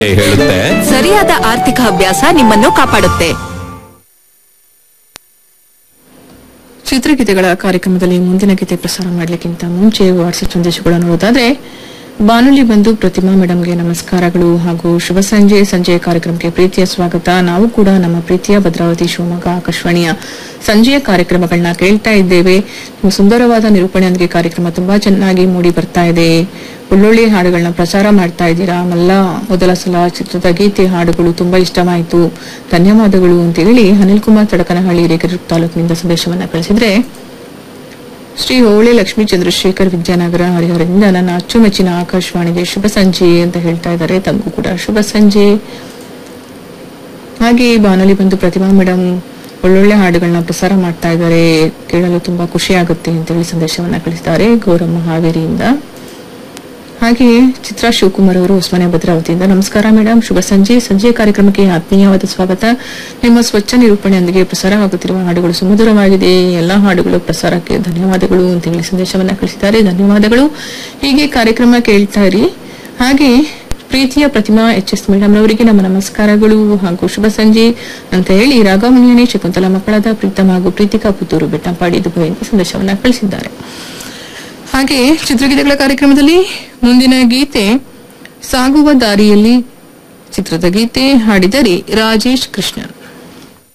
ಹೇಳುತ್ತೆ ಸರಿಯಾದ ಆರ್ಥಿಕ ಅಭ್ಯಾಸ ನಿಮ್ಮನ್ನು ಕಾಪಾಡುತ್ತೆ ಚಿತ್ರಗೀತೆಗಳ ಕಾರ್ಯಕ್ರಮದಲ್ಲಿ ಮುಂದಿನ ಗೀತೆ ಪ್ರಸಾರ ಮಾಡಲಿಕ್ಕಿಂತ ಮುಂಚೆ ವಾಟ್ಸ್ಆಪ್ ಸಂದೇಶಗಳನ್ನು ಓದಾದ್ರೆ ಬಾನುಲಿ ಬಂದು ಪ್ರತಿಮಾ ಮೇಡಮ್ಗೆ ನಮಸ್ಕಾರಗಳು ಹಾಗೂ ಶುಭ ಸಂಜೆ ಸಂಜೆಯ ಕಾರ್ಯಕ್ರಮಕ್ಕೆ ಪ್ರೀತಿಯ ಸ್ವಾಗತ ನಾವು ಕೂಡ ನಮ್ಮ ಪ್ರೀತಿಯ ಭದ್ರಾವತಿ ಶಿವಮೊಗ್ಗ ಆಕಾಶವಾಣಿಯ ಸಂಜೆಯ ಕಾರ್ಯಕ್ರಮಗಳನ್ನ ಕೇಳ್ತಾ ಇದ್ದೇವೆ ನಿಮ್ಮ ಸುಂದರವಾದ ನಿರೂಪಣೆಯೊಂದಿಗೆ ಕಾರ್ಯಕ್ರಮ ತುಂಬಾ ಚೆನ್ನಾಗಿ ಮೂಡಿ ಬರ್ತಾ ಇದೆ ಒಳ್ಳೊಳ್ಳೆ ಹಾಡುಗಳನ್ನ ಪ್ರಸಾರ ಮಾಡ್ತಾ ಇದ್ದೀರಾ ಮಲ್ಲ ಮೊದಲ ಸಲ ಚಿತ್ರದ ಗೀತೆ ಹಾಡುಗಳು ತುಂಬಾ ಇಷ್ಟವಾಯಿತು ಧನ್ಯವಾದಗಳು ಅಂತ ಹೇಳಿ ಅನಿಲ್ ಕುಮಾರ್ ತಡಕನಹಳ್ಳಿ ರೇಖರ ತಾಲೂಕಿನಿಂದ ಸಂದೇಶವನ್ನ ಕಳಿಸಿದ್ರೆ ಶ್ರೀ ಹೋಳೆ ಲಕ್ಷ್ಮೀ ಚಂದ್ರಶೇಖರ್ ವಿದ್ಯಾನಗರ ಹರಿಹರದಿಂದ ನನ್ನ ಅಚ್ಚುಮೆಚ್ಚಿನ ಆಕಾಶವಾಣಿಗೆ ಶುಭ ಸಂಜೆ ಅಂತ ಹೇಳ್ತಾ ಇದ್ದಾರೆ ತಮಗೂ ಕೂಡ ಶುಭ ಸಂಜೆ ಹಾಗೆ ಬಾನುಲಿ ಬಂದು ಪ್ರತಿಮಾ ಮೇಡಮ್ ಒಳ್ಳೊಳ್ಳೆ ಹಾಡುಗಳನ್ನ ಪ್ರಸಾರ ಮಾಡ್ತಾ ಇದ್ದಾರೆ ಕೇಳಲು ತುಂಬಾ ಖುಷಿ ಆಗುತ್ತೆ ಅಂತ ಹೇಳಿ ಸಂದೇಶವನ್ನ ಕಳಿಸಿದ್ದಾರೆ ಗೌರಮ್ಮ ಹಾವೇರಿಯಿಂದ ಹಾಗೆ ಚಿತ್ರಾ ಶಿವಕುಮಾರ್ ಅವರು ಉಸ್ಮಾನಿಯಾ ಭದ್ರಾವತಿಯಿಂದ ನಮಸ್ಕಾರ ಮೇಡಮ್ ಶುಭ ಸಂಜೆ ಸಂಜೆಯ ಕಾರ್ಯಕ್ರಮಕ್ಕೆ ಆತ್ಮೀಯವಾದ ಸ್ವಾಗತ ನಿಮ್ಮ ಸ್ವಚ್ಛ ನಿರೂಪಣೆಯೊಂದಿಗೆ ಪ್ರಸಾರ ಆಗುತ್ತಿರುವ ಹಾಡುಗಳು ಸುಮಧುರವಾಗಿದೆ ಎಲ್ಲಾ ಹಾಡುಗಳು ಪ್ರಸಾರಕ್ಕೆ ಧನ್ಯವಾದಗಳು ಅಂತ ಹೇಳಿ ಸಂದೇಶವನ್ನ ಕಳಿಸಿದ್ದಾರೆ ಧನ್ಯವಾದಗಳು ಹೀಗೆ ಕಾರ್ಯಕ್ರಮ ಕೇಳ್ತಾ ಇರಿ ಹಾಗೆ ಪ್ರೀತಿಯ ಪ್ರತಿಮಾ ಎಚ್ ಎಸ್ ಮೇಡಮ್ ಅವರಿಗೆ ನಮ್ಮ ನಮಸ್ಕಾರಗಳು ಹಾಗೂ ಶುಭ ಸಂಜೆ ಅಂತ ಹೇಳಿ ರಾಘವಮುನಿಯನೇ ಶಕುಂತಲ ಮಕ್ಕಳಾದ ಪ್ರೀತಮ್ ಹಾಗೂ ಪ್ರೀತಿಕಾ ಪುತ್ತೂರು ಬೆಟ್ಟಂಪಾಡಿ ದುಬೈಯಿಂದ ಸಂದೇಶವನ್ನ ಕಳಿಸಿದ್ದಾರೆ ಹಾಗೆ ಚಿತ್ರಗೀತೆಗಳ ಕಾರ್ಯಕ್ರಮದಲ್ಲಿ ಮುಂದಿನ ಗೀತೆ ಸಾಗುವ ದಾರಿಯಲ್ಲಿ ಚಿತ್ರದ ಗೀತೆ ಹಾಡಿದರೆ ರಾಜೇಶ್ ಕೃಷ್ಣನ್